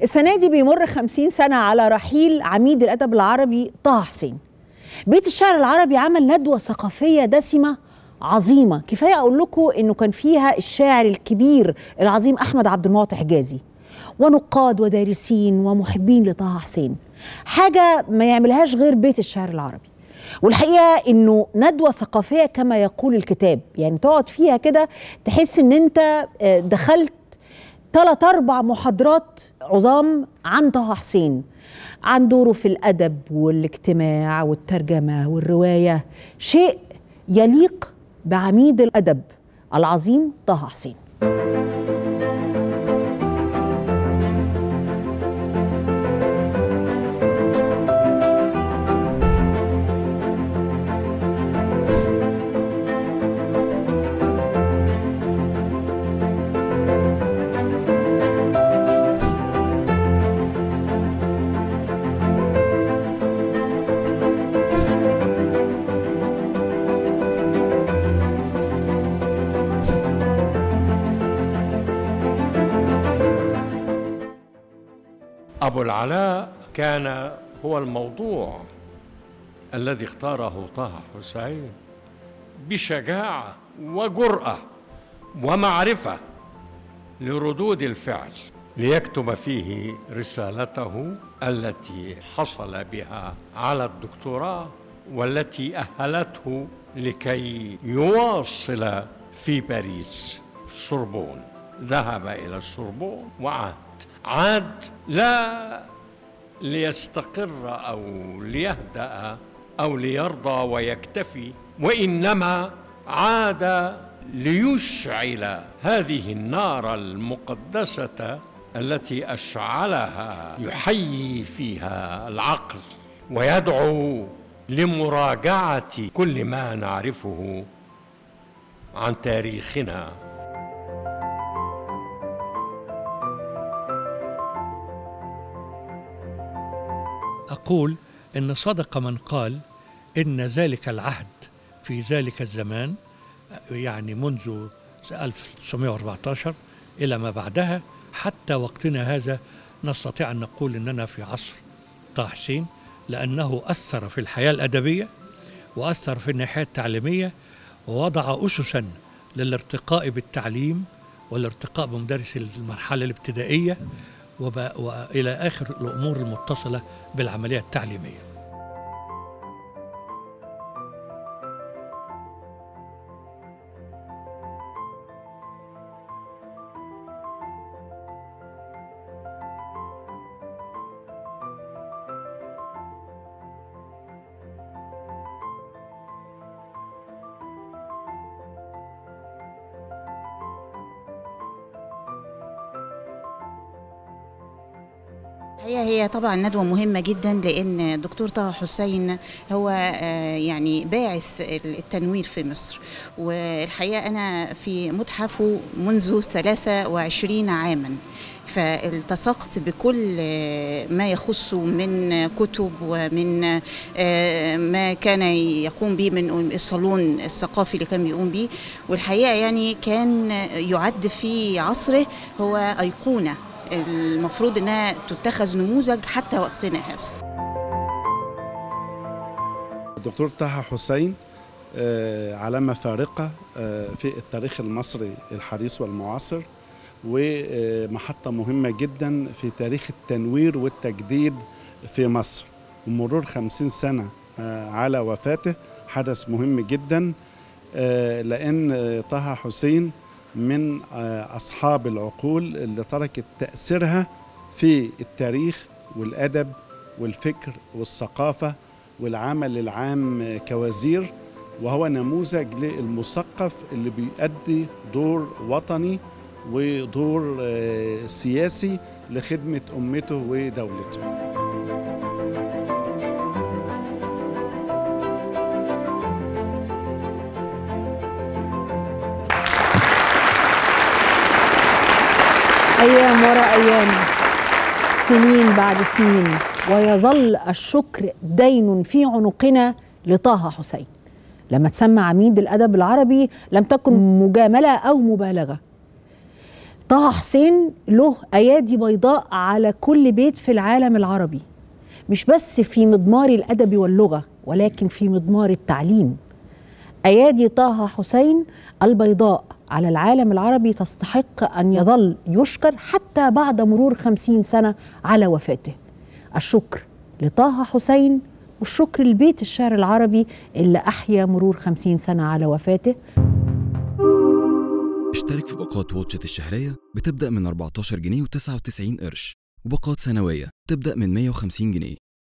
السنة دي بيمر خمسين سنة على رحيل عميد الأدب العربي طه حسين بيت الشعر العربي عمل ندوة ثقافية دسمة عظيمة كفاية أقول لكم إنه كان فيها الشاعر الكبير العظيم أحمد عبد المعطي حجازي ونقاد ودارسين ومحبين لطه حسين حاجة ما يعملهاش غير بيت الشعر العربي والحقيقة إنه ندوة ثقافية كما يقول الكتاب يعني تقعد فيها كده تحس إن أنت دخلت ثلاث أربع محاضرات عظام عن طه حسين عن دوره في الأدب والاجتماع والترجمة والرواية شيء يليق بعميد الأدب العظيم طه حسين أبو العلاء كان هو الموضوع الذي اختاره طه حسين بشجاعة وجرأة ومعرفة لردود الفعل ليكتب فيه رسالته التي حصل بها على الدكتوراه والتي أهلته لكي يواصل في باريس في السوربون ذهب إلى السوربون وعاد عاد لا ليستقر او ليهدا او ليرضى ويكتفي وانما عاد ليشعل هذه النار المقدسه التي اشعلها يحيي فيها العقل ويدعو لمراجعه كل ما نعرفه عن تاريخنا أقول إن صدق من قال إن ذلك العهد في ذلك الزمان يعني منذ 1914 إلى ما بعدها حتى وقتنا هذا نستطيع أن نقول إننا في عصر طه حسين لأنه أثر في الحياة الأدبية وأثر في الناحية التعليمية ووضع أسسا للارتقاء بالتعليم والارتقاء بمدارس المرحلة الابتدائية والى اخر الامور المتصله بالعمليه التعليميه. هي هي طبعا ندوة مهمة جدا لأن الدكتور طه حسين هو يعني باعث التنوير في مصر والحقيقة أنا في متحفه منذ 23 عاما فالتصقت بكل ما يخص من كتب ومن ما كان يقوم به من الصالون الثقافي اللي كان بيقوم به والحقيقة يعني كان يعد في عصره هو أيقونة المفروض انها تتخذ نموذج حتى وقتنا هذا الدكتور طه حسين علامة فارقة في التاريخ المصري الحديث والمعاصر ومحطة مهمة جدا في تاريخ التنوير والتجديد في مصر ومرور خمسين سنة على وفاته حدث مهم جدا لأن طه حسين من أصحاب العقول اللي تركت تأثيرها في التاريخ والأدب والفكر والثقافة والعمل العام كوزير وهو نموذج للمثقف اللي بيؤدي دور وطني ودور سياسي لخدمة أمته ودولته أيام وراء أيام سنين بعد سنين ويظل الشكر دين في عنقنا لطه حسين لما تسمى عميد الأدب العربي لم تكن مجاملة أو مبالغة طه حسين له ايادي بيضاء على كل بيت في العالم العربي مش بس في مضمار الادب واللغه ولكن في مضمار التعليم ايادي طه حسين البيضاء على العالم العربي تستحق ان يظل يشكر حتى بعد مرور خمسين سنه على وفاته الشكر لطه حسين والشكر لبيت الشعر العربي اللي احيا مرور خمسين سنه على وفاته اشترك في باقات واتشت الشهرية بتبدأ من 14 جنيه و99 قرش وباقات سنوية تبدأ من 150 جنيه